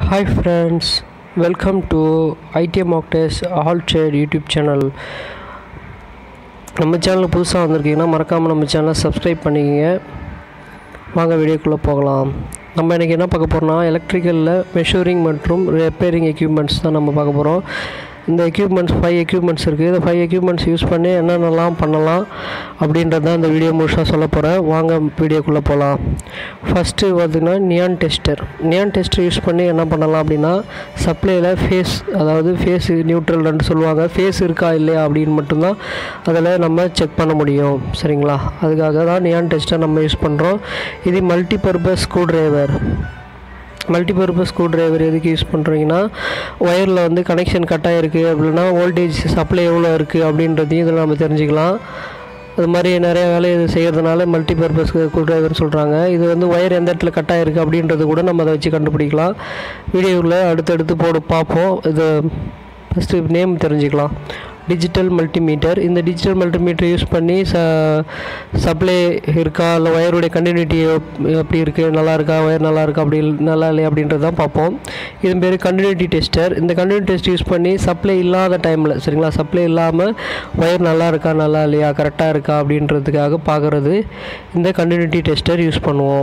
Hi friends, welcome to ITM Octaves All Trade YouTube channel. நம்ம channel புதுசாக வந்திருக்கீங்கன்னா மறக்காமல் நம்ம சேனலை சப்ஸ்கிரைப் பண்ணிக்கங்க வாங்க வீடியோக்குள்ளே போகலாம் நம்ம இன்றைக்கி என்ன பார்க்க போகிறோம்னா எலக்ட்ரிக்கலில் மெஷூரிங் மற்றும் ரிப்பேரிங் எக்யூப்மெண்ட்ஸ் தான் நம்ம பார்க்க போகிறோம் இந்த எக்யூப்மெண்ட்ஸ் ஃபைவ் எக்யூப்மெண்ட்ஸ் இருக்குது இந்த ஃபைவ் எக்யூப்மெண்ட்ஸ் யூஸ் பண்ணி என்னென்னலாம் பண்ணலாம் அப்படின்றது தான் இந்த வீடியோ முழுசாக சொல்ல போகிறேன் வாங்க வீடியோக்குள்ளே போகலாம் ஃபஸ்ட்டு பார்த்திங்கன்னா neon tester neon tester use பண்ணி என்ன பண்ணலாம் அப்படின்னா சப்ளையில் ஃபேஸ் அதாவது ஃபேஸ் நியூட்ரல்னு சொல்லுவாங்க ஃபேஸ் இருக்கா இல்லையா அப்படின்னு மட்டும்தான் அதில் நம்ம செக் பண்ண முடியும் சரிங்களா அதுக்காக தான் நியான் டெஸ்டர் நம்ம யூஸ் பண்ணுறோம் இது multi purpose screw driver multipurpose screw driver எதுக்கு யூஸ் பண்ணுறீங்கன்னா ஒயரில் வந்து கனெக்ஷன் கட் ஆகிருக்கு அப்படின்னா வோல்டேஜ் சப்ளை எவ்வளோ இருக்குது அப்படின்றதையும் இதில் நம்ம தெரிஞ்சுக்கலாம் அது மாதிரி நிறைய வேலை இது செய்கிறதுனால மல்டிபர்பஸ் ஸ்க்ரூ டிரைவர்னு சொல்கிறாங்க இது வந்து ஒயர் எந்த இடத்துல கட் ஆகிருக்கு அப்படின்றது கூட நம்ம அதை வச்சு கண்டுபிடிக்கலாம் வீடியோவில் அடுத்தடுத்து போடு பார்ப்போம் இது ஃபஸ்ட்டு நேம் தெரிஞ்சுக்கலாம் டிஜிட்டல் மல்டிமீட்டர் இந்த டிஜிட்டல் மல்டிமீட்டர் யூஸ் பண்ணி ச சப்ளை இருக்கா இல்லை ஒயருடைய கண்டினியூட்டி எப்படி இருக்குது நல்லா இருக்கா ஒயர் நல்லா இருக்கா அப்படி நல்லா இல்லையா அப்படின்றது தான் பார்ப்போம் இது பேர் கண்டினியூட்டி டெஸ்டர் இந்த கண்டினியூட்டி டெஸ்ட் யூஸ் பண்ணி சப்ளை இல்லாத டைமில் சரிங்களா சப்ளை இல்லாமல் ஒயர் நல்லா இருக்கா நல்லா இல்லையா கரெக்டாக இருக்கா அப்படின்றதுக்காக பார்க்குறது இந்த கண்டினியூட்டி டெஸ்டர் யூஸ் பண்ணுவோம்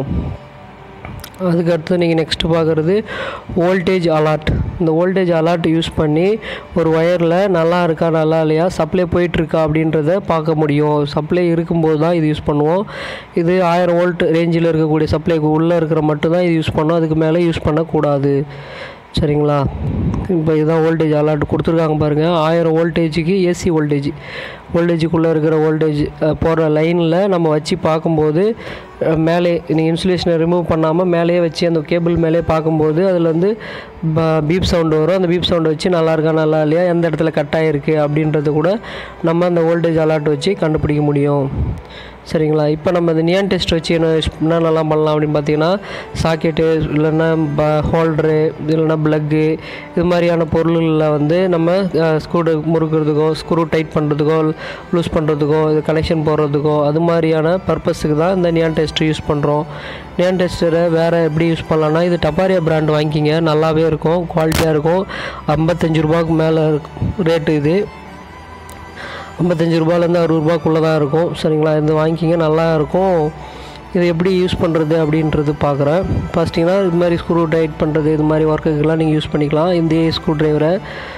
அதுக்கு அடுத்து நீங்கள் நெக்ஸ்ட்டு பார்க்குறது வோல்டேஜ் அலாட் இந்த வோல்டேஜ் அலாட் யூஸ் பண்ணி ஒரு ஒயரில் நல்லா இருக்கா நல்லா இல்லையா சப்ளை போயிட்டுருக்கா அப்படின்றத பார்க்க முடியும் சப்ளை இருக்கும்போது தான் இது யூஸ் பண்ணுவோம் இது ஆயிரம் வோல்ட் ரேஞ்சில் இருக்கக்கூடிய சப்ளைக்கு உள்ளே இருக்கிற மட்டும் தான் இது யூஸ் பண்ணோம் அதுக்கு மேலே யூஸ் பண்ணக்கூடாது சரிங்களா இப்போ இதுதான் வோல்டேஜ் அலாட் கொடுத்துருக்காங்க பாருங்கள் ஆயிரம் வோல்டேஜுக்கு ஏசி வோல்டேஜ் வோல்டேஜுக்குள்ளே இருக்கிற வோல்டேஜ் போகிற லைனில் நம்ம வச்சு பார்க்கும்போது மேலே நீங்கள் இன்சுலேஷனை ரிமூவ் பண்ணாமல் மேலேயே வச்சு அந்த கேபிள் மேலே பார்க்கும்போது அதில் வந்து பீப் சவுண்டு வரும் அந்த பீப் சவுண்டை வச்சு நல்லா இருக்கா நல்லா இல்லையா எந்த இடத்துல கட் ஆகிருக்கு அப்படின்றது கூட நம்ம அந்த வோல்டேஜ் அலாட் வச்சு கண்டுபிடிக்க முடியும் சரிங்களா இப்போ நம்ம இந்த நியான் டெஸ்ட் வச்சு என்ன என்னென்னலாம் பண்ணலாம் அப்படின்னு பார்த்தீங்கன்னா சாக்கெட்டு இல்லைன்னா ப ஹோல்ட்ரு இல்லைன்னா ப்ளக்கு இது மாதிரியான பொருள்களில் வந்து நம்ம ஸ்க்ரூ முறுக்கிறதுக்கோ ஸ்க்ரூ டைட் பண்ணுறதுக்கோ லூஸ் பண்ணுறதுக்கோ இது கனெக்ஷன் போடுறதுக்கோ அது மாதிரியான பர்பஸுக்கு தான் இந்த நியான் டெஸ்ட் யூஸ் பண்ணுறோம் நியான் டெஸ்டரை வேறு எப்படி யூஸ் பண்ணலான்னா இது டப்பாரியா பிராண்ட் வாங்கிக்கிங்க நல்லாவே இருக்கும் குவாலிட்டியாக இருக்கும் ஐம்பத்தஞ்சு ரூபாய்க்கு மேலே ரேட்டு இது ஐம்பத்தஞ்சு ரூபாலேருந்து அறுபது ரூபாக்குள்ளே தான் இருக்கும் சரிங்களா இது வாங்கிக்கிங்க நல்லா இருக்கும் இதை எப்படி யூஸ் பண்ணுறது அப்படின்றது பார்க்குறேன் ஃபஸ்ட்டிங்கன்னா இது மாதிரி ஸ்க்ரூ டைட் பண்ணுறது இது மாதிரி ஒர்க்குக்கெல்லாம் நீங்கள் யூஸ் பண்ணிக்கலாம் இந்த ஸ்க்ரூ டிரைவரை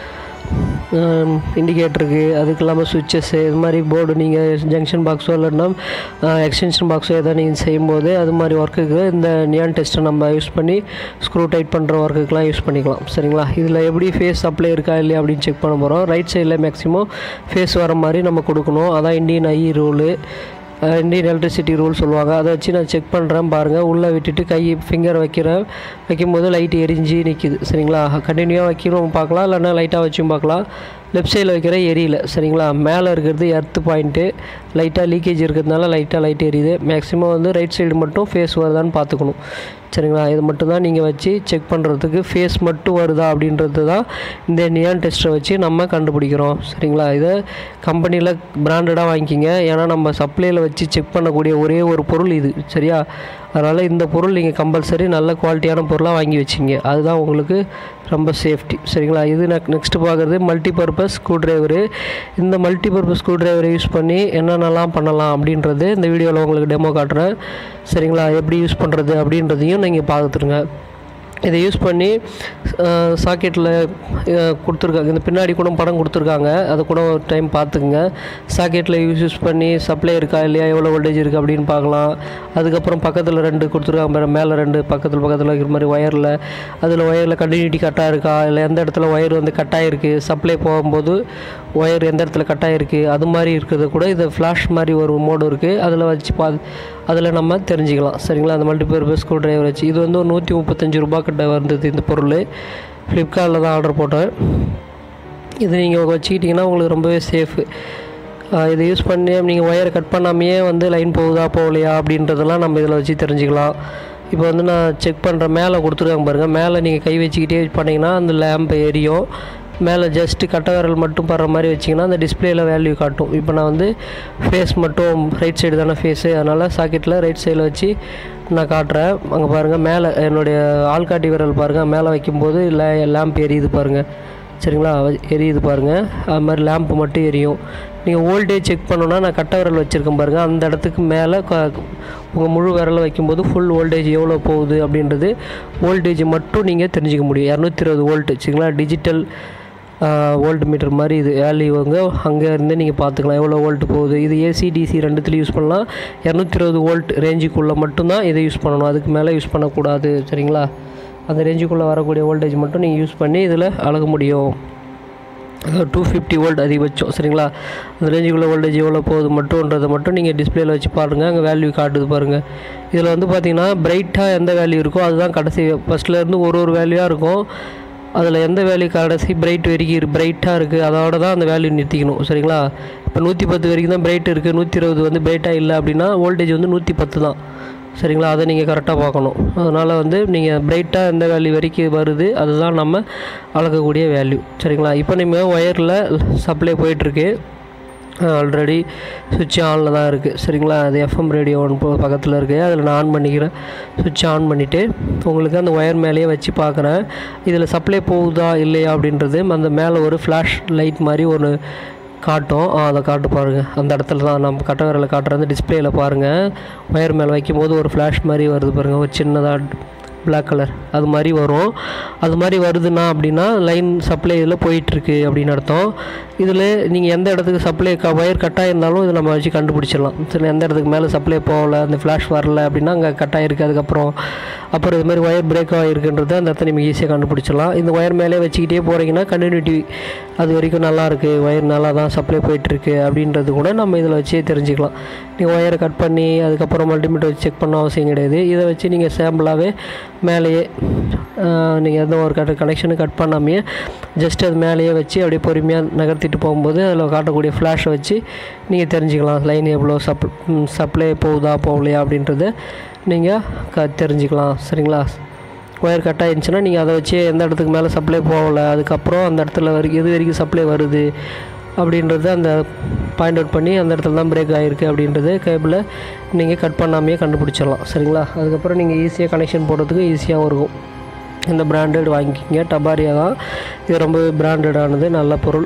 இண்டிகேட்டருக்கு அதுக்கு இல்லாமல் சுவிட்சஸ்ஸு இது மாதிரி போர்டு நீங்கள் ஜங்ஷன் பாக்ஸோ இல்லைன்னா எக்ஸ்டென்ஷன் பாக்ஸோ எதாவது நீங்கள் செய்யும்போது அது மாதிரி ஒர்க்குக்கு இந்த நியான் டெஸ்ட்டை நம்ம யூஸ் பண்ணி ஸ்க்ரூ டைட் பண்ணுற ஒர்க்குக்கெலாம் யூஸ் பண்ணிக்கலாம் சரிங்களா இதில் எப்படி ஃபேஸ் சப்ளை இருக்கா இல்லையா அப்படின்னு செக் பண்ண போகிறோம் ரைட் சைடில் மேக்ஸிமம் ஃபேஸ் வர மாதிரி நம்ம கொடுக்கணும் அதான் Indian I rule Indian electricity rule சொல்லுவாங்க அதை வச்சு நான் செக் பண்ணுறேன் பாருங்கள் உள்ளே விட்டுட்டு கை ஃபிங்கர் வைக்கிறேன் வைக்கும்போது லைட் எரிஞ்சு நிற்கிது சரிங்களா கண்டினியூவாக வைக்கிறோம் பார்க்கலாம் இல்லைன்னா லைட்டாக வச்சும் பார்க்கலாம் லெஃப்ட் சைடில் வைக்கிற எரியல சரிங்களா மேலே இருக்கிறது எர்த்து பாயிண்ட்டு லைட்டாக லீக்கேஜ் இருக்கிறதுனால லைட்டாக லைட் எரியுது மேக்ஸிமம் வந்து ரைட் சைடு மட்டும் ஃபேஸ் வருதான்னு பார்த்துக்கணும் சரிங்களா இது மட்டும் தான் நீங்கள் வச்சு செக் பண்ணுறதுக்கு ஃபேஸ் மட்டும் வருதா அப்படின்றது தான் இந்த நியான் டெஸ்ட்டை வச்சு நம்ம கண்டுபிடிக்கிறோம் சரிங்களா இதை கம்பெனியில் பிராண்டடாக வாங்கிக்கிங்க ஏன்னா நம்ம சப்ளையில் வச்சு செக் பண்ணக்கூடிய ஒரே ஒரு பொருள் இது சரியா அதனால் இந்த பொருள் நீங்கள் கம்பல்சரி நல்ல குவாலிட்டியான பொருளாக வாங்கி வச்சிங்க அதுதான் உங்களுக்கு ரொம்ப சேஃப்டி சரிங்களா இது நெக் நெக்ஸ்ட்டு பார்க்குறது மல்டி பர்பஸ் ஸ்க்ரூ டிரைவரு இந்த மல்டி பர்பஸ் ஸ்க்ரூ டிரைவரை யூஸ் பண்ணி என்னென்னலாம் பண்ணலாம் அப்படின்றது இந்த வீடியோவில் உங்களுக்கு டெமோ காட்டுறேன் சரிங்களா எப்படி யூஸ் பண்ணுறது அப்படின்றதையும் நீங்கள் பார்த்துருங்க இதை யூஸ் பண்ணி சாக்கெட்டில் கொடுத்துருக்காங்க இந்த பின்னாடி கூட படம் கொடுத்துருக்காங்க அதை கூட ஒரு டைம் பார்த்துக்குங்க சாக்கெட்டில் யூஸ் யூஸ் பண்ணி சப்ளை இருக்கா இல்லையா எவ்வளோ வோல்டேஜ் இருக்குது அப்படின்னு பார்க்கலாம் அதுக்கப்புறம் பக்கத்தில் ரெண்டு கொடுத்துருக்காங்க மேலே ரெண்டு பக்கத்தில் பக்கத்தில் இருக்கிற மாதிரி ஒயரில் அதில் ஒயரில் கண்டினியூட்டி கட்டாக இருக்கா இல்லை எந்த இடத்துல ஒயர் வந்து கட்டாயிருக்கு சப்ளை போகும்போது ஒயர் எந்த இடத்துல கட்டாயிருக்கு அது மாதிரி இருக்கிறது கூட இது ஃப்ளாஷ் மாதிரி ஒரு மோடு இருக்குது அதில் வச்சு பா அதில் நம்ம தெரிஞ்சுக்கலாம் சரிங்களா அந்த மல்டிபர்பஸ் ஸ்க்ரூ டிரைவர் வச்சு இது வந்து ஒரு நூற்றி முப்பத்தஞ்சு ரூபா கிட்ட வந்தது இந்த பொருள் ஃப்ளிப்கார்ட்டில் தான் ஆர்டர் போட்டேன் இது நீங்கள் வச்சுக்கிட்டிங்கன்னா உங்களுக்கு ரொம்பவே சேஃபு இதை யூஸ் பண்ணி நீங்கள் ஒயரை கட் பண்ணாமையே வந்து லைன் போகுதா போகலையா அப்படின்றதெல்லாம் நம்ம இதில் வச்சு தெரிஞ்சுக்கலாம் இப்போ வந்து நான் செக் பண்ணுற மேலே கொடுத்துருக்காங்க பாருங்கள் மேலே நீங்கள் கை வச்சுக்கிட்டே பண்ணிங்கன்னா அந்த லேம்ப் எரியும் மேலே ஜஸ்ட்டு கட்டை விரல் மட்டும் படுற மாதிரி வச்சிங்கன்னா அந்த டிஸ்பிளேயில் வேல்யூ காட்டும் இப்போ நான் வந்து ஃபேஸ் மட்டும் ரைட் சைடு தானே ஃபேஸு அதனால் சாக்கெட்டில் ரைட் சைடில் வச்சு நான் காட்டுறேன் அங்கே பாருங்கள் மேலே என்னுடைய ஆள்காட்டி விரல் பாருங்கள் மேலே வைக்கும்போது லே லேம்ப் எரியுது பாருங்கள் சரிங்களா வ- எரியுது பாருங்கள் அது மாதிரி லேம்ப் மட்டும் எரியும் நீங்கள் வோல்டேஜ் செக் பண்ணணுன்னா நான் கட்டை விரல் வச்சுருக்கேன் பாருங்கள் அந்த இடத்துக்கு மேலே உங்கள் முழு விரலை வைக்கும்போது ஃபுல் வோல்டேஜ் எவ்வளோ போகுது அப்படின்றது வோல்டேஜ் மட்டும் நீங்கள் தெரிஞ்சுக்க முடியும் இரநூத்தி இருபது வோல்ட் சரிங்களா டிஜிட்டல் வோல்ட் மீட்டர் மாதிரி இது வேல்யூங்க அங்கே இருந்து நீங்கள் பார்த்துக்கலாம் எவ்வளோ வோல்ட் போகுது இது ஏசி டிசி ரெண்டுத்துலையும் யூஸ் பண்ணலாம் இரநூத்தி இருபது வோல்ட் ரேஞ்சுக்குள்ளே மட்டும்தான் இதை யூஸ் பண்ணணும் அதுக்கு மேலே யூஸ் பண்ணக்கூடாது சரிங்களா அந்த ரேஞ்சுக்குள்ளே வரக்கூடிய வோல்டேஜ் மட்டும் நீங்கள் யூஸ் பண்ணி இதில் அழக முடியும் டூ ஃபிஃப்டி வோல்ட் அதிகபட்சம் சரிங்களா அந்த ரேஞ்சுக்குள்ள வோல்டேஜ் எவ்வளோ போகுது மட்டும்ன்றதை மட்டும் நீங்கள் டிஸ்பிளேல வச்சு பாருங்கள் அங்கே வேல்யூ காட்டுது பாருங்கள் இதில் வந்து பார்த்தீங்கன்னா பிரைட்டாக எந்த வேல்யூ இருக்கோ அதுதான் கடைசி ஃபஸ்ட்லேருந்து ஒரு ஒரு வேல்யூவாக இருக்கும் அதில் எந்த வேல்யூ கடைசி பிரைட் வரைக்கும் பிரைட்டாக இருக்குது அதோட தான் அந்த வேல்யூ நிறுத்திக்கணும் சரிங்களா இப்போ நூற்றி பத்து வரைக்கும் தான் பிரைட் இருக்குது நூற்றி இருபது வந்து பிரைட்டாக இல்லை அப்படின்னா வோல்டேஜ் வந்து நூற்றி பத்து தான் சரிங்களா அதை நீங்கள் கரெக்டாக பார்க்கணும் அதனால் வந்து நீங்கள் பிரைட்டாக எந்த வேல்யூ வரைக்கும் வருது அதுதான் நம்ம அளக்கக்கூடிய வேல்யூ சரிங்களா இப்போ நீங்கள் ஒயரில் சப்ளை போயிட்டுருக்கு ஆல்ரெடி சுவிட்ச் ஆனில் தான் இருக்குது சரிங்களா அது எஃப்எம் ரேடியோ ஒன் பக்கத்தில் இருக்குது அதில் நான் ஆன் பண்ணிக்கிறேன் சுவிட்ச் ஆன் பண்ணிவிட்டு உங்களுக்கு அந்த ஒயர் மேலேயே வச்சு பார்க்குறேன் இதில் சப்ளை போகுதா இல்லையா அப்படின்றது அந்த மேலே ஒரு ஃப்ளாஷ் லைட் மாதிரி ஒன்று காட்டும் ஆ, அதை காட்டு பாருங்கள் அந்த இடத்துல தான் நம்ம கட்டை விரலில் காட்டுற அந்த டிஸ்பிளேயில் பாருங்கள் ஒயர் மேலே வைக்கும்போது ஒரு ஃப்ளாஷ் மாதிரி வருது பாருங்கள் ஒரு சின்னதாக Black கலர் அது மாதிரி வரும் அது மாதிரி வருதுன்னா அப்படின்னா லைன் சப்ளை இதில் போயிட்டுருக்கு அப்படின்னு அர்த்தம் இதில் நீங்கள் எந்த இடத்துக்கு சப்ளை க ஒயர் கட்டாக இருந்தாலும் இதை நம்ம வச்சு கண்டுபிடிச்சிடலாம் சரி எந்த இடத்துக்கு மேலே சப்ளை போகல அந்த ஃப்ளாஷ் வரல அப்படின்னா அங்கே கட்டாக இருக்குது அதுக்கப்புறம் அப்புறம் இது மாதிரி ஒயர் பிரேக் ஆகிருக்குன்றது அந்த இடத்த நீங்கள் ஈஸியாக கண்டுபிடிச்சிடலாம் இந்த ஒயர் மேலே வச்சுக்கிட்டே போகிறீங்கன்னா கண்டினியூட்டி அது வரைக்கும் நல்லா இருக்குது ஒயர் நல்லா தான் சப்ளை போயிட்டுருக்கு அப்படின்றது கூட நம்ம இதில் வச்சே தெரிஞ்சுக்கலாம் நீங்கள் ஒயரை கட் பண்ணி அதுக்கப்புறம் மல்டிமீட்டர் வச்சு செக் பண்ண அவசியம் கிடையாது இதை வச்சு நீங்கள் சாம்பிளாகவே மேலேயே நீங்கள் எந்த ஒரு கட் கனெக்ஷனு கட் பண்ணாமையே ஜஸ்ட் அது மேலேயே வச்சு அப்படியே பொறுமையாக நகர்த்திட்டு போகும்போது அதில் காட்டக்கூடிய ஃப்ளாஷை வச்சு நீங்கள் தெரிஞ்சுக்கலாம் லைன் எவ்வளோ சப் சப்ளை போகுதா போகலையா அப்படின்றத நீங்கள் க தெரிஞ்சுக்கலாம் சரிங்களா ஒயர் கட் ஆயிருந்துச்சுன்னா நீங்கள் அதை வச்சு எந்த இடத்துக்கு மேலே சப்ளை போகலை அதுக்கப்புறம் அந்த இடத்துல வரைக்கும் எது வரைக்கும் சப்ளை வருது அப்படின்றத அந்த பாயிண்ட் அவுட் பண்ணி அந்த இடத்துல தான் பிரேக் ஆகிருக்கு அப்படின்றது கேபிளை நீங்கள் கட் பண்ணாமையே கண்டுபிடிச்சிடலாம் சரிங்களா அதுக்கப்புறம் நீங்கள் ஈஸியாக கனெக்ஷன் போடுறதுக்கு ஈஸியாகவும் இருக்கும் இந்த பிராண்டட் வாங்கிக்கிங்க டபாரியா தான் இது ரொம்ப பிராண்டடானது நல்ல பொருள்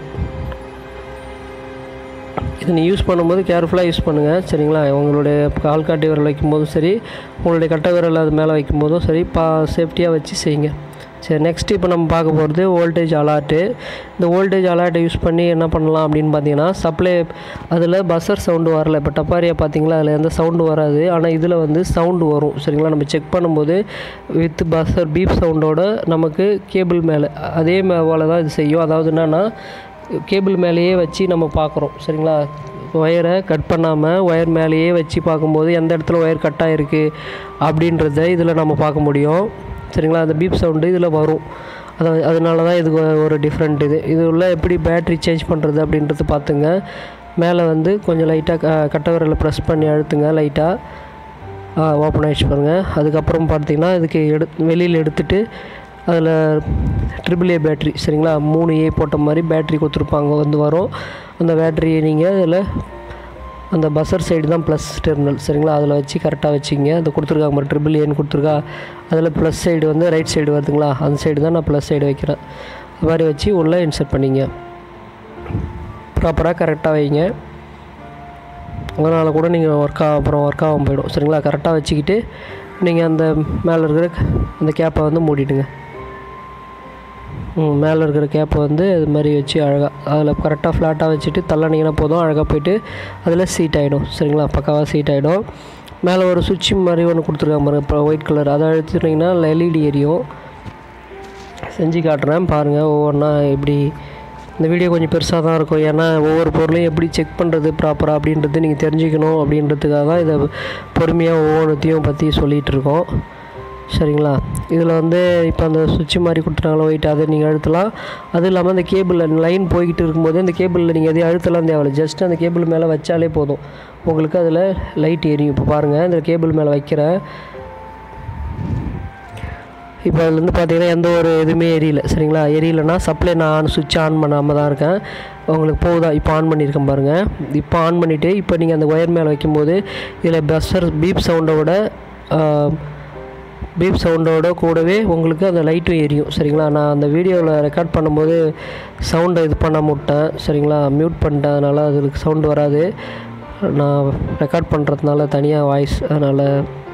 இது நீ யூஸ் பண்ணும்போது கேர்ஃபுல்லாக யூஸ் பண்ணுங்கள் சரிங்களா உங்களுடைய கால் காட்டி விரல் வைக்கும்போதும் சரி உங்களுடைய கட்டை விரல் அது மேலே வைக்கும்போதும் சரி பா சேஃப்டியாக வச்சு செய்யுங்க சரி நெக்ஸ்ட் இப்போ நம்ம பார்க்க போகிறது வோல்டேஜ் அலார்ட்டு இந்த வோல்டேஜ் அலார்ட்டை யூஸ் பண்ணி என்ன பண்ணலாம் அப்படின்னு பார்த்தீங்கன்னா சப்ளை அதில் பஸ்ஸர் சவுண்டு வரல இப்போ டப்பாரியா பார்த்தீங்களா அதில் எந்த சவுண்டு வராது ஆனால் இதில் வந்து சவுண்டு வரும் சரிங்களா நம்ம செக் பண்ணும்போது வித் பஸ்ஸர் பீப் சவுண்டோட நமக்கு கேபிள் மேலே அதே போல தான் இது செய்யும் அதாவது என்னென்னா கேபிள் மேலேயே வச்சு நம்ம பார்க்குறோம் சரிங்களா ஒயரை கட் பண்ணாமல் ஒயர் மேலேயே வச்சு பார்க்கும்போது எந்த இடத்துல ஒயர் கட் ஆகிருக்கு அப்படின்றத இதில் நம்ம பார்க்க முடியும் சரிங்களா அந்த பீப் சவுண்டு இதில் வரும் அது அதனால தான் இதுக்கு ஒரு டிஃப்ரெண்ட் இது இது உள்ள எப்படி பேட்ரி சேஞ்ச் பண்ணுறது அப்படின்றது பார்த்துங்க மேலே வந்து கொஞ்சம் லைட்டாக கட்டை விரலை ப்ரெஸ் பண்ணி அழுத்துங்க லைட்டாக ஓப்பன் ஆகிடுச்சு பாருங்கள் அதுக்கப்புறம் பார்த்தீங்கன்னா இதுக்கு எடு வெளியில் எடுத்துட்டு அதில் ட்ரிபிள் ஏ பேட்ரி சரிங்களா மூணு ஏ போட்ட மாதிரி பேட்ரி கொடுத்துருப்பாங்க வந்து வரும் அந்த பேட்டரியை நீங்கள் அதில் அந்த பஸ்ஸர் சைடு தான் ப்ளஸ் டெர்மினல் சரிங்களா அதில் வச்சு கரெக்டாக வச்சுங்க அந்த கொடுத்துருக்காங்க மாதிரி ட்ரிபிள் ஏன்னு கொடுத்துருக்கா அதில் ப்ளஸ் சைடு வந்து ரைட் சைடு வருதுங்களா அந்த சைடு தான் நான் ப்ளஸ் சைடு வைக்கிறேன் அது மாதிரி வச்சு உள்ளே இன்சர்ட் பண்ணிங்க ப்ராப்பராக கரெக்டாக வைங்க அதனால் கூட நீங்கள் ஒர்க் அப்புறம் ஒர்க் ஆகாமல் போயிடும் சரிங்களா கரெக்டாக வச்சுக்கிட்டு நீங்கள் அந்த மேலே இருக்கிற அந்த கேப்பை வந்து மூடிடுங்க ம் மேலே இருக்கிற கேப்பை வந்து இது மாதிரி வச்சு அழகாக அதில் கரெக்டாக ஃப்ளாட்டாக வச்சுட்டு தள்ளினீங்கன்னா போதும் அழகாக போயிட்டு அதில் சீட் ஆகிடும் சரிங்களா பக்காவாக சீட் ஆகிடும் மேலே ஒரு சுவிட்ச் மாதிரி ஒன்று கொடுத்துருக்காங்க பாருங்க இப்போ ஒயிட் கலர் அதை அழுத்திட்டிங்கன்னா எல்இடி எரியும் செஞ்சு காட்டுறேன் பாருங்கள் ஒவ்வொன்றா எப்படி இந்த வீடியோ கொஞ்சம் பெருசாக தான் இருக்கும் ஏன்னா ஒவ்வொரு பொருளையும் எப்படி செக் பண்ணுறது ப்ராப்பராக அப்படின்றது நீங்கள் தெரிஞ்சுக்கணும் அப்படின்றதுக்காக தான் இதை பொறுமையாக ஒவ்வொன்றத்தையும் பற்றி சொல்லிகிட்டு இருக்கோம் சரிங்களா இதில் வந்து இப்போ அந்த சுவிட்ச் மாதிரி கொடுத்துட்டாங்களோ ஒயிட் அதை நீங்கள் அழுத்தலாம் அதுவும் இல்லாமல் அந்த கேபிளில் லைன் போய்கிட்டு இருக்கும்போது அந்த கேபிளில் நீங்கள் எதையும் அழுத்தலாம் தேவையில்ல ஜஸ்ட் அந்த கேபிள் மேலே வச்சாலே போதும் உங்களுக்கு அதில் லைட் எரியும் இப்போ பாருங்கள் இந்த கேபிள் மேலே வைக்கிறேன் இப்போ அதுலேருந்து பார்த்தீங்கன்னா எந்த ஒரு எதுவுமே எரியல சரிங்களா எரியலைன்னா சப்ளை நான் ஆன் சுவிட்ச் ஆன் பண்ணாமல் தான் இருக்கேன் உங்களுக்கு போகுதா இப்போ ஆன் பண்ணியிருக்கேன் பாருங்கள் இப்போ ஆன் பண்ணிவிட்டு இப்போ நீங்கள் அந்த ஒயர் மேலே வைக்கும்போது இதில் பஸ்ஸர் பீப் சவுண்டோட பீப் சவுண்டோட கூடவே உங்களுக்கு அந்த லைட்டும் எரியும் சரிங்களா நான் அந்த வீடியோவில் ரெக்கார்ட் பண்ணும்போது சவுண்டை இது பண்ணாம விட்டேன் சரிங்களா மியூட் பண்ணிட்டேன் அதனால் அதுக்கு சவுண்டு வராது நான் ரெக்கார்ட் பண்ணுறதுனால தனியாக வாய்ஸ் அதனால்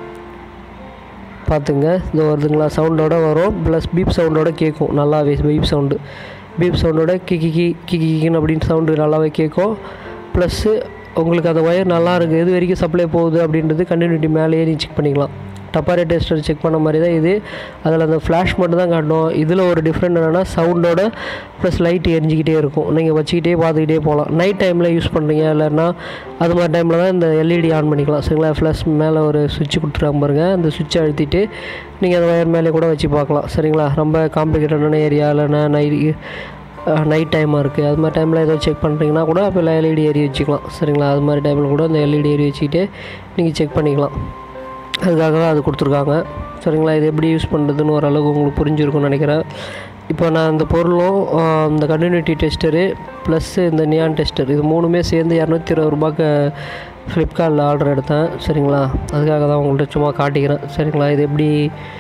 பார்த்துங்க இது வருதுங்களா சவுண்டோட வரும் ப்ளஸ் பீப் சவுண்டோட கேட்கும் நல்லாவே பீப் சவுண்டு பீப் சவுண்டோட கிக்கி கி கிக்கி கிக்கின்னு அப்படின்னு சவுண்டு நல்லாவே கேட்கும் ப்ளஸ்ஸு உங்களுக்கு அந்த ஒயர் நல்லா இருக்குது எது வரைக்கும் சப்ளை போகுது அப்படின்றது கண்டினியூட்டி மேலேயே நீ செக் பண்ணிக்கலாம் டப்பாரே டெஸ்டர் செக் பண்ண மாதிரி தான் இது அதில் அந்த ஃப்ளாஷ் மட்டும் தான் காட்டும் இதில் ஒரு டிஃப்ரெண்ட் என்னென்னா சவுண்டோட ப்ளஸ் லைட் எரிஞ்சிக்கிட்டே இருக்கும் நீங்கள் வச்சுக்கிட்டே பார்த்துக்கிட்டே போகலாம் நைட் டைமில் யூஸ் பண்ணுறீங்க இல்லைன்னா அது மாதிரி டைமில் தான் இந்த எல்இடி ஆன் பண்ணிக்கலாம் சரிங்களா ஃப்ளஷ் மேலே ஒரு சுவிட்ச் கொடுத்துருக்காங்க பாருங்க அந்த சுவிட்சை அழுத்திட்டு நீங்கள் அந்த ஒயர் மேலே கூட வச்சு பார்க்கலாம் சரிங்களா ரொம்ப காம்ப்ளிகேட்டடான ஏரியா இல்லைன்னா நைட் நைட் டைமாக இருக்குது அது மாதிரி டைமில் ஏதோ செக் பண்ணுறீங்கன்னா கூட அப்போ எல்இடி ஏறி வச்சுக்கலாம் சரிங்களா அது மாதிரி டைமில் கூட அந்த எல்இடி ஏறி வச்சுக்கிட்டு நீங்கள் செக் பண்ணிக்கலாம் அதுக்காக தான் அது கொடுத்துருக்காங்க சரிங்களா இது எப்படி யூஸ் பண்ணுறதுன்னு ஓரளவுக்கு உங்களுக்கு புரிஞ்சிருக்கும்னு நினைக்கிறேன் இப்போ நான் இந்த பொருளும் ஆஹ், இந்த கண்டினியூட்டி டெஸ்டரு ப்ளஸ்ஸு இந்த நியான் டெஸ்டர் இது மூணுமே சேர்ந்து இரநூத்தி இருபது ரூபாய்க்கு ஃப்ளிப்கார்ட்டில் ஆர்டர் எடுத்தேன் சரிங்களா அதுக்காக தான் உங்கள்கிட்ட சும்மா காட்டிக்கிறேன் சரிங்களா இது எப்படி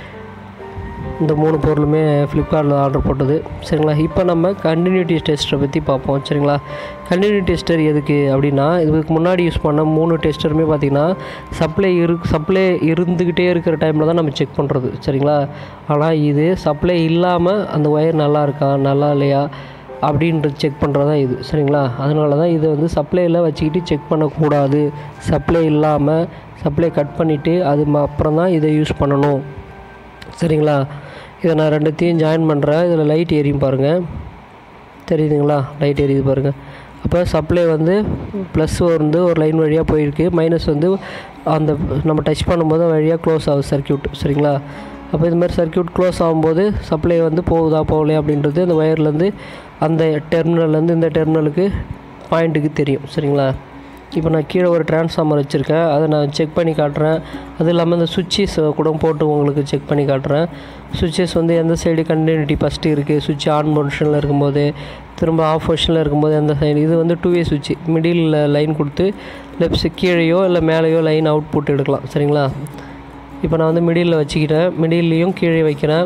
இந்த மூணு பொருளுமே ஃப்ளிப்கார்ட்டில் ஆர்டர் போட்டது சரிங்களா இப்போ நம்ம கண்டினியூட்டி டெஸ்டரை பற்றி பார்ப்போம் சரிங்களா கண்டினியூட்டி டெஸ்டர் எதுக்கு அப்படின்னா இதுக்கு முன்னாடி யூஸ் பண்ண மூணு டெஸ்டருமே பார்த்திங்கன்னா சப்ளை இரு சப்ளை இருந்துக்கிட்டே இருக்கிற டைமில் தான் நம்ம செக் பண்ணுறது சரிங்களா ஆனால் இது சப்ளை இல்லாமல் அந்த ஒயர் நல்லா இருக்கா நல்லா இல்லையா அப்படின்றது செக் பண்ணுறது தான் இது சரிங்களா அதனால தான் இதை வந்து சப்ளையில் வச்சுக்கிட்டு செக் பண்ணக்கூடாது சப்ளை இல்லாமல் சப்ளை கட் பண்ணிவிட்டு அது ம- அப்புறம் தான் இதை யூஸ் பண்ணணும் சரிங்களா இதை நான் ரெண்டுத்தையும் ஜாயின் பண்ணுறேன் இதில் லைட் எரியும் பாருங்கள் தெரியுதுங்களா லைட் எரியுது பாருங்கள் அப்போ சப்ளை வந்து ப்ளஸ் வந்து ஒரு லைன் வழியாக போயிருக்கு மைனஸ் வந்து அந்த நம்ம டச் பண்ணும்போது அது வழியாக க்ளோஸ் ஆகுது சர்க்யூட் சரிங்களா அப்போ இது மாதிரி சர்க்யூட் க்ளோஸ் ஆகும்போது சப்ளை வந்து போகுதா போகலையா அப்படின்றது அந்த ஒயர்லேருந்து அந்த டெர்மினல்லேருந்து இந்த டெர்மினலுக்கு பாயிண்ட்டுக்கு தெரியும் சரிங்களா இப்போ நான் கீழே ஒரு டிரான்ஸ்ஃபார்மர் வச்சுருக்கேன் அதை நான் செக் பண்ணி காட்டுறேன் அது இல்லாமல் இந்த சுவிட்சஸ் கூட போட்டு உங்களுக்கு செக் பண்ணி காட்டுறேன் சுவிட்சஸ் வந்து எந்த சைடு கண்டினியூட்டி ஃபஸ்ட்டு இருக்குது சுவிட்ச் ஆன் பொசிஷனில் இருக்கும்போது திரும்ப ஆஃப் பொசிஷனில் இருக்கும்போது எந்த சைடு இது வந்து டூ வே சுவிட்ச் மிடில் லைன் கொடுத்து லெஃப்ட் கீழேயோ இல்லை மேலேயோ லைன் அவுட்புட் எடுக்கலாம் சரிங்களா இப்போ நான் வந்து மிடில் வச்சுக்கிட்டேன் மிடில்லையும் கீழே வைக்கிறேன்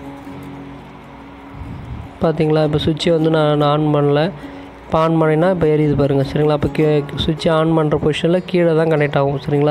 பார்த்தீங்களா இப்போ சுவிட்சை வந்து நான் ஆன் பண்ணல இப்போ ஆன் பண்ணினா இப்போ எரியுது பாருங்கள் சரிங்களா அப்போ கீ சுவிட்சை ஆன் பண்ணுற பொசிஷனில் கீழே தான் கனெக்ட் ஆகும் சரிங்களா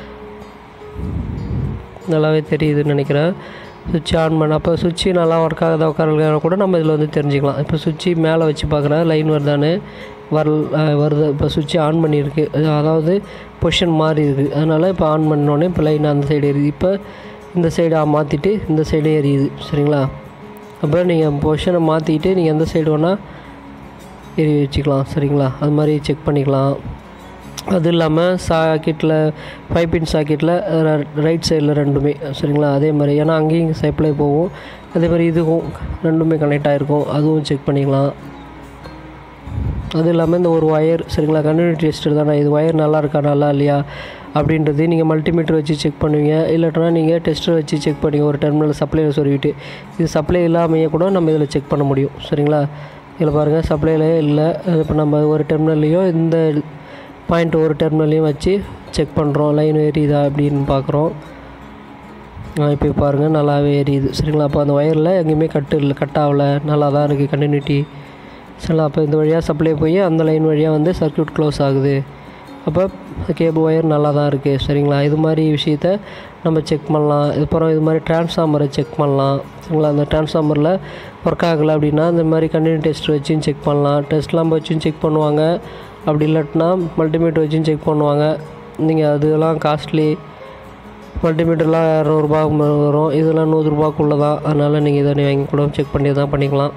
நல்லாவே தெரியுதுன்னு நினைக்கிறேன் சுவிட்ச் ஆன் பண்ண அப்போ சுவிட்சு நல்லா ஒர்க் ஆகுதா உட்காரல கூட நம்ம இதில் வந்து தெரிஞ்சுக்கலாம் இப்போ சுவிட்சு மேலே வச்சு பார்க்குறேன் லைன் வருதான்னு வரல் அஹ் வருது இப்போ சுவிட்சு ஆன் பண்ணியிருக்கு அது அதாவது பொசிஷன் மாறி இருக்குது அதனால் இப்போ ஆன் பண்ணோடனே இப்போ லைன் அந்த சைடு எரியுது இப்போ இந்த சைடு மாற்றிட்டு இந்த சைடு எரியுது சரிங்களா அப்போ நீங்கள் பொசிஷனை மாற்றிக்கிட்டு நீங்கள் எந்த சைடு வேணால் எரிய வச்சுக்கலாம் சரிங்களா அது மாதிரி செக் பண்ணிக்கலாம் அது இல்லாமல் சாக்கெட்டில் ஃபைவ் பின் சாக்கெட்டில் ரைட் சைடில் ரெண்டுமே சரிங்களா அதே மாதிரி ஏன்னா அங்கேயும் சப்ளை போகும் அதே மாதிரி இதுவும் ரெண்டுமே கனெக்ட் ஆகிருக்கும் அதுவும் செக் பண்ணிக்கலாம் அது இல்லாமல் இந்த ஒரு ஒயர் சரிங்களா கண்டினியூட்டி டெஸ்டர் தானே இது ஒயர் நல்லா இருக்கா நல்லா இல்லையா அப்படின்றது நீங்கள் மல்டிமீட்டர் வச்சு செக் பண்ணுவீங்க இல்லாட்டினா நீங்கள் டெஸ்டர் வச்சு செக் பண்ணுவீங்க ஒரு டெர்மினல் சப்ளையில் சொல்லிவிட்டு இது சப்ளை இல்லாமையே கூட நம்ம இதில் செக் பண்ண முடியும் சரிங்களா இதில் பாருங்கள் சப்ளையில் இல்லை இப்போ நம்ம ஒரு டெர்மினல்லையும் இந்த பாயிண்ட் ஒரு டெர்மினல்லையும் வச்சு செக் பண்ணுறோம் லைன் எரியுதா அப்படின்னு பார்க்குறோம் இப்போ பாருங்கள் நல்லாவே எரியுது சரிங்களா அப்போ அந்த ஒயரில் எங்கேயுமே கட்டு இல்லை கட் ஆகலை நல்லா தான் இருக்குது கண்டினியூட்டி சரிங்களா அப்போ இந்த வழியாக சப்ளை போய் அந்த லைன் வழியாக வந்து சர்க்யூட் க்ளோஸ் ஆகுது அப்போ கேபிள் ஒயர் நல்லா தான் இருக்குது சரிங்களா இது மாதிரி விஷயத்த நம்ம செக் பண்ணலாம் இதுக்கப்புறம் இது மாதிரி டிரான்ஸ்ஃபார்மரை செக் பண்ணலாம் சரிங்களா அந்த டிரான்ஸ்ஃபார்மரில் ஒர்க் ஆகலை அப்படின்னா இந்த மாதிரி கண்டினியூ டெஸ்ட் வச்சும் செக் பண்ணலாம் டெஸ்ட்லாம் வச்சும் செக் பண்ணுவாங்க அப்படி இல்லாட்டினா மல்டிமீட்டர் வச்சும் செக் பண்ணுவாங்க நீங்கள் அதெல்லாம் காஸ்ட்லி மல்டிமீட்டர்லாம் இரநூறுபா வரும் இதெல்லாம் நூறுரூபாக்குள்ளே தான் அதனால் நீங்கள் இதை வாங்கி கூட செக் பண்ணி தான் பண்ணிக்கலாம்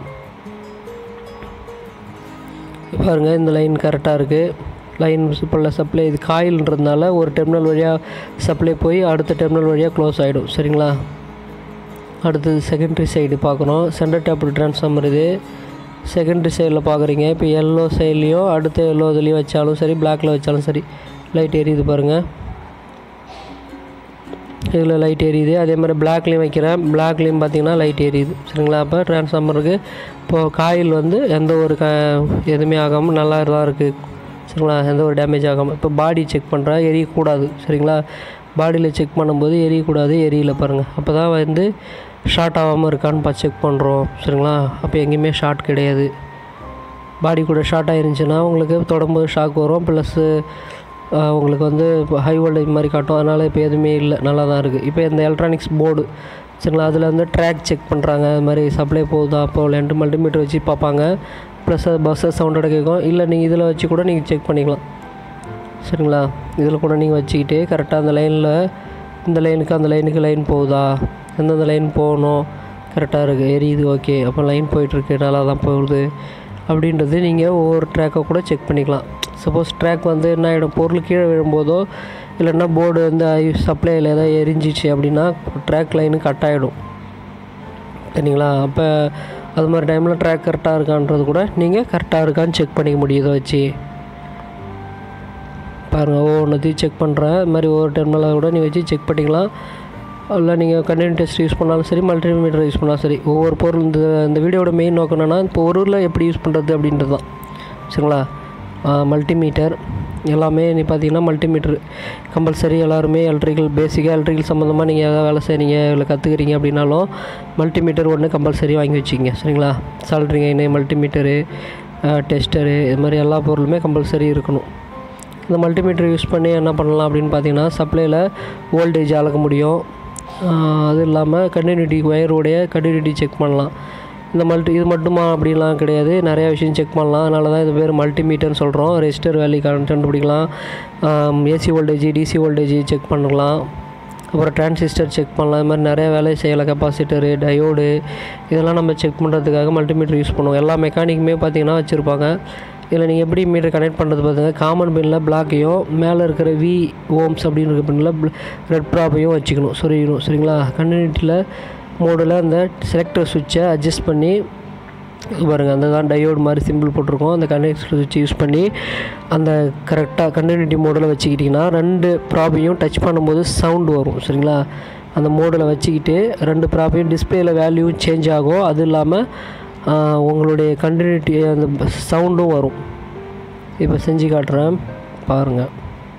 பாருங்கள் இந்த லைன் கரெக்டாக இருக்குது லைன் இப்போ சப்ளை இது காயில்ன்றதுனால ஒரு டெர்மினல் வழியாக சப்ளை போய் அடுத்த டெர்மினல் வழியாக க்ளோஸ் ஆகிடும் சரிங்களா அடுத்தது செகண்டரி சைடு பார்க்குறோம் சென்டர் டேப் ட்ரான்ஸ்ஃபார்மர் இது செகண்டரி சைடில் பார்க்குறீங்க இப்போ எல்லோ சைட்லேயும் அடுத்த எல்லோ இதுலேயும் வச்சாலும் சரி பிளாக்கில் வச்சாலும் சரி லைட் எரியுது பாருங்கள் இதில் லைட் எரியுது அதே மாதிரி பிளாக்லேயும் வைக்கிறேன் பிளாக்லேயும் பார்த்தீங்கன்னா லைட் எரியுது சரிங்களா அப்போ ட்ரான்ஸ்ஃபார்மருக்கு இப்போது காயில் வந்து எந்த ஒரு க எதுவுமே ஆகாமல் நல்லா தான் இருக்குது சரிங்களா எந்த ஒரு டேமேஜ் ஆகாமல் இப்போ பாடி செக் பண்ணுறேன் எரியக்கூடாது சரிங்களா பாடியில் செக் பண்ணும்போது எரியக்கூடாது எரியல பாருங்கள் அப்போ தான் வந்து ஷார்ட் ஆகாமல் இருக்கான்னு பார்த்து செக் பண்ணுறோம் சரிங்களா அப்போ எங்கேயுமே ஷார்ட் கிடையாது பாடி கூட ஷார்ட் ஆயிருந்துச்சுன்னா உங்களுக்கு தொடும்போது ஷாக் வரும் ப்ளஸ்ஸு உங்களுக்கு வந்து ஹை வோல்டேஜ் மாதிரி காட்டும் அதனால் இப்போ எதுவுமே இல்லை நல்லா தான் இருக்குது இப்போ இந்த எலக்ட்ரானிக்ஸ் போர்டு சரிங்களா அதில் வந்து ட்ராக் செக் பண்ணுறாங்க அது மாதிரி சப்ளை போகுதா போகலன்ட்டு மல்டிமீட்டர் வச்சு பார்ப்பாங்க ப்ளஸ் அது பஸ்ஸை சவுண்டோட கேட்கும் இல்லை நீங்கள் இதில் வச்சு கூட நீங்கள் செக் பண்ணிக்கலாம் சரிங்களா இதில் கூட நீங்கள் வச்சுக்கிட்டு கரெக்டாக அந்த லைனில் இந்த லைனுக்கு அந்த லைனுக்கு லைன் போகுதா எந்தெந்த லைன் போகணும் கரெக்டாக இருக்குது எரியுது ஓகே அப்போ லைன் போயிட்டுருக்கு நல்லா தான் போகுது அப்படின்றது நீங்கள் ஒவ்வொரு ட்ராக்கை கூட செக் பண்ணிக்கலாம் சப்போஸ் ட்ராக் வந்து என்ன ஆகிடும் பொருள் கீழே விழும்போதோ இல்லைன்னா போர்டு வந்து சப்ளையில் ஏதாவது எரிஞ்சிச்சு அப்படின்னா ட்ராக் லைனு கட் ஆகிடும் சரிங்களா அப்போ அது மாதிரி டைமில் ட்ராக் கரெக்டாக இருக்கான்றது கூட நீங்கள் கரெக்டாக இருக்கான்னு செக் பண்ணிக்க முடியும் இதை வச்சு பாருங்கள் ஒவ்வொன்றத்தையும் செக் பண்ணுறேன் இது மாதிரி ஒவ்வொரு டெர்மினலாக கூட நீங்கள் வச்சு செக் பண்ணிக்கலாம் இல்லை நீங்கள் கண்டினியூ டெஸ்ட் யூஸ் பண்ணாலும் சரி மல்டிமீட்டர் யூஸ் பண்ணாலும் சரி ஒவ்வொரு பொருள் இந்த இந்த வீடியோட மெயின் நோக்கம் என்னென்னா இப்போ ஒரு ஊரில் எப்படி யூஸ் பண்ணுறது அப்படின்றது தான் சரிங்களா மல்டிமீட்டர் எல்லாமே நீ பார்த்தீங்கன்னா மல்டிமீட்டர் கம்பல்சரி எல்லாருமே எலக்ட்ரிக்கல் பேசிக்காக எலக்ட்ரிக்கல் சம்மந்தமாக நீங்கள் எதாவது வேலை செய்கிறீங்க இல்லை கற்றுக்குறீங்க அப்படின்னாலும் மல்டிமீட்டர் ஒன்று கம்பல்சரி வாங்கி வச்சுக்கிங்க சரிங்களா சால்ட்ரிங் ஐனு மல்டிமீட்டரு டெஸ்டரு இது மாதிரி எல்லா பொருளுமே கம்பல்சரி இருக்கணும் இந்த மல்டிமீட்டர் யூஸ் பண்ணி என்ன பண்ணலாம் அப்படின்னு பார்த்தீங்கன்னா சப்ளையில் வோல்டேஜ் அளக்க முடியும் அது இல்லாமல் கண்டினியூட்டி ஒயருடைய கண்டினியூட்டி செக் பண்ணலாம் இந்த மல்டி இது மட்டுமா அப்படிலாம் கிடையாது நிறையா விஷயம் செக் பண்ணலாம் அதனால தான் இது பேர் மல்டிமீட்டர்னு சொல்கிறோம் ரெஜிஸ்டர் வேல்யூ கண்டுபிடிக்கலாம் AC voltage DC voltage check பண்ணலாம் அப்புறம் டிரான்சிஸ்டர் செக் பண்ணலாம் இது மாதிரி நிறைய வேலையை செய்யலாம் கெப்பாசிட்டரு டயோடு இதெல்லாம் நம்ம செக் பண்ணுறதுக்காக மல்டிமீட்டர் யூஸ் பண்ணுவோம் எல்லா மெக்கானிக்குமே பார்த்திங்கன்னா வச்சுருப்பாங்க இதில் நீங்கள் எப்படி மீட்டர் கனெக்ட் பண்ணுறது பார்த்துங்க காமன் பின்னில் பிளாக்கையும் மேலே இருக்கிற வி ஓம்ஸ் அப்படின்னு இருக்க பின்னில் ரெட் ப்ராப்பையும் வச்சுக்கணும் சொருகணும் சரிங்களா கண்டினியூட்டியில் மோடில் அந்த செலக்டர் சுவிட்சை அட்ஜஸ்ட் பண்ணி பாருங்கள் அந்த தான் டயோடு மாதிரி சிம்பிள் போட்டிருக்கோம் அந்த கனெக்ட் சுவிட்ச் யூஸ் பண்ணி அந்த கரெக்டாக கண்டினியூட்டி மோடில் வச்சுக்கிட்டிங்கன்னா ரெண்டு ப்ராப்பையும் டச் பண்ணும்போது சவுண்டு வரும் சரிங்களா அந்த மோடில் வச்சுக்கிட்டு ரெண்டு ப்ராப்பையும் டிஸ்பிளேயில் வேல்யூவும் சேஞ்ச் ஆகும் அது இல்லாமல் உங்களுடைய கண்டினியூட்டி அந்த சவுண்டும் வரும் இப்போ செஞ்சு காட்டுறேன் பாருங்கள்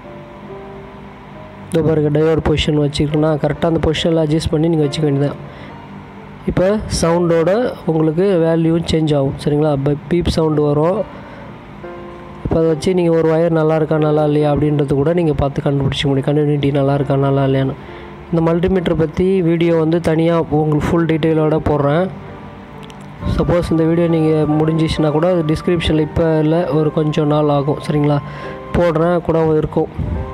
இதோ பாருங்கள் டயோடு பொசிஷன் வச்சுக்கிட்டோன்னா கரெக்டாக அந்த பொசிஷனில் அட்ஜஸ்ட் பண்ணி நீங்கள் வச்சுக்க வேண்டியதான் இப்போ சவுண்டோட உங்களுக்கு வேல்யூவும் சேஞ்ச் ஆகும் சரிங்களா இப்போ பீப் சவுண்டு வரும் இப்போ அதை வச்சு நீங்கள் ஒரு ஒயர் நல்லா இருக்கா நல்லா இல்லையா அப்படின்றது கூட நீங்கள் பார்த்து கண்டுபிடிச்சிக்க முடியும் கண்டினியூட்டி நல்லா இருக்கா நல்லா இல்லையான்னு இந்த மல்டிமீட்டர் பற்றி வீடியோ வந்து தனியாக உங்களுக்கு ஃபுல் டீட்டெயிலோட போடுறேன் சப்போஸ் இந்த வீடியோ நீங்கள் முடிஞ்சிச்சுன்னா கூட அது டிஸ்கிரிப்ஷனில் இப்போ இல்லை ஒரு கொஞ்சம் நாள் ஆகும் சரிங்களா போடுறேன் கூட இருக்கும்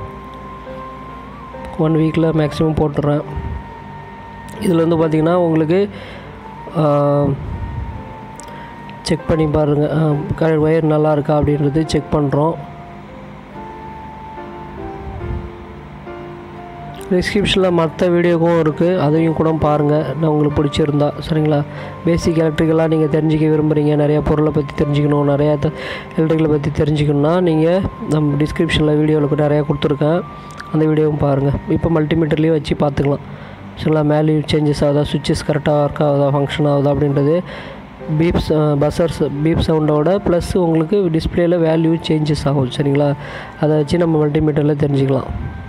ஒன் வீக்கில் மேக்ஸிமம் போட்டுடுறேன் இதில் வந்து பார்த்திங்கன்னா உங்களுக்கு செக் பண்ணி பாருங்கள் ஒயர் நல்லா இருக்கா அப்படின்றது செக் பண்ணுறோம் டிஸ்கிரிப்ஷனில் மற்ற வீடியோக்கும் இருக்குது அதையும் கூட பாருங்கள் நான் உங்களுக்கு பிடிச்சிருந்தா சரிங்களா பேசிக் எலக்ட்ரிக்கலாக நீங்கள் தெரிஞ்சிக்க விரும்புகிறீங்க நிறையா பொருளை பற்றி தெரிஞ்சுக்கணும் நிறையா எலக்ட்ரிக்கலை பற்றி தெரிஞ்சுக்கணுன்னா நீங்கள் நம்ம டிஸ்கிரிப்ஷனில் வீடியோவில் நிறையா கொடுத்துருக்கேன் அந்த வீடியோவும் பாருங்கள் இப்போ மல்டிமீட்டர்லேயும் வச்சு பார்த்துக்கலாம் சரிங்களா மேலேயும் சேஞ்சஸ் ஆகுதா சுவிட்சஸ் கரெக்டாக ஒர்க் ஆகுதா ஃபங்க்ஷன் ஆகுதா அப்படின்றது பீப்ஸ் பஸ்ஸர்ஸ் பீப் சவுண்டோட ப்ளஸ் உங்களுக்கு டிஸ்பிளேயில் வேல்யூ சேஞ்சஸ் ஆகும் சரிங்களா அதை வச்சு நம்ம மல்டிமீட்டரில் தெரிஞ்சுக்கலாம்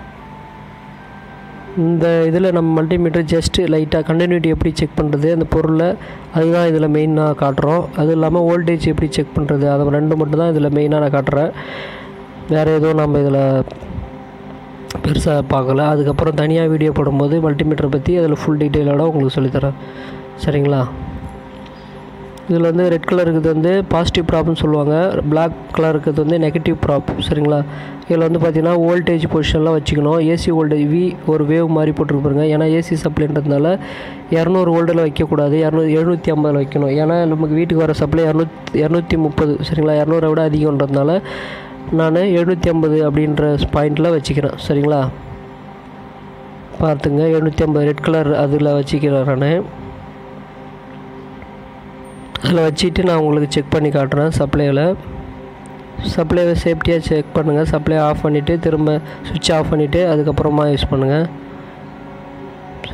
இந்த இதில் நம்ம மல்டிமீட்டர் ஜஸ்ட்டு லைட்டாக கண்டினியூட்டி எப்படி செக் பண்ணுறது அந்த பொருளை அதுதான் இதில் மெயினாக காட்டுறோம் அது இல்லாமல் வோல்டேஜ் எப்படி செக் பண்ணுறது அதை ரெண்டு மட்டும் தான் இதில் மெயினாக நான் காட்டுறேன் வேறு எதுவும் நம்ம இதில் பெருசாக பார்க்கல அதுக்கப்புறம் தனியாக வீடியோ போடும்போது மல்டிமீட்டரை பற்றி அதில் ஃபுல் டீட்டெயிலோட உங்களுக்கு சொல்லித்தரேன் சரிங்களா இதில் வந்து ரெட் கலர் இருக்கிறது வந்து பாசிட்டிவ் ப்ராப்னு சொல்லுவாங்க பிளாக் கலர் இருக்கிறது வந்து நெகட்டிவ் ப்ராப் சரிங்களா இதில் வந்து பார்த்திங்கன்னா வோல்டேஜ் பொசிஷன்லாம் வச்சுக்கணும் ஏசி வோல்டேஜ் வி ஒரு வேவ் மாதிரி போட்டுருக்கு பாருங்க ஏன்னா ஏசி சப்ளைன்றதுனால இரநூறு வோல்டில் வைக்கக்கூடாது இரநூறு எழுநூற்றி ஐம்பதில் வைக்கணும் ஏன்னா நமக்கு வீட்டுக்கு வர சப்ளை இரநூத்தி இரநூத்தி முப்பது சரிங்களா இரநூறை விட அதிகன்றதுனால நான் எழுநூற்றி ஐம்பது அப்படின்ற பாயிண்டில் வச்சுக்கிறேன் சரிங்களா பார்த்துங்க எழுநூற்றி ஐம்பது ரெட் கலர் அதில் வச்சுக்கிறேன் நான் அதில் வச்சுட்டு நான் உங்களுக்கு செக் பண்ணி காட்டுறேன் சப்ளையில் சப்ளைவை சேஃப்டியாக செக் பண்ணுங்கள் சப்ளை ஆஃப் பண்ணிவிட்டு திரும்ப சுவிட்ச் ஆஃப் பண்ணிவிட்டு அதுக்கப்புறமா யூஸ் பண்ணுங்கள்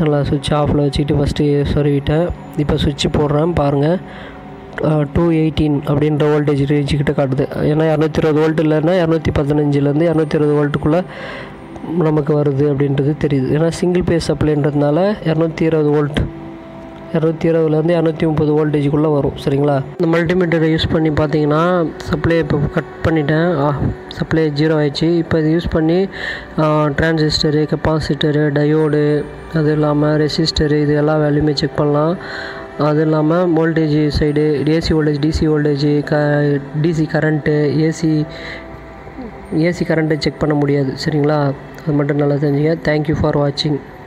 நல்லா சுவிட்ச் ஆஃபில் வச்சுக்கிட்டு ஃபஸ்ட்டு சொருவிட்டேன் இப்போ சுவிட்ச் போடுறேன் பாருங்கள் டூ எயிட்டீன் அப்படின்ற வோல்டேஜ் ரேஞ்சு கிட்ட காட்டுது ஏன்னா இரநூத்தி இருபது வோல்ட் இல்லைன்னா இரநூத்தி பதினஞ்சுலேருந்து இரநூத்தி இருபது வோல்ட்டுக்குள்ளே நமக்கு வருது அப்படின்றது தெரியுது ஏன்னா சிங்கிள் பேஸ் சப்ளைன்றதுனால இரநூத்தி இருபது வோல்ட் இரநூத்தி இருபதுலேருந்து இரநூத்தி முப்பது வோல்டேஜுக்குள்ளே வரும் சரிங்களா இந்த மல்டிமீட்டரை யூஸ் பண்ணி பார்த்தீங்கன்னா சப்ளை இப்போ கட் பண்ணிட்டேன் சப்ளை ஜீரோ ஆயிடுச்சு இப்போ இது யூஸ் பண்ணி டிரான்சிஸ்டரு கெப்பாசிட்டரு டயோடு அது இல்லாமல் ரெசிஸ்டரு இது எல்லா வேல்யூமே செக் பண்ணலாம் அது இல்லாமல் voltage side AC voltage DC voltage க டிசி கரண்ட்டு ஏசி ஏசி கரண்ட்டை செக் பண்ண முடியாது சரிங்களா அது மட்டும் நல்லா தெரிஞ்சுங்க தேங்க்யூ ஃபார் வாட்சிங்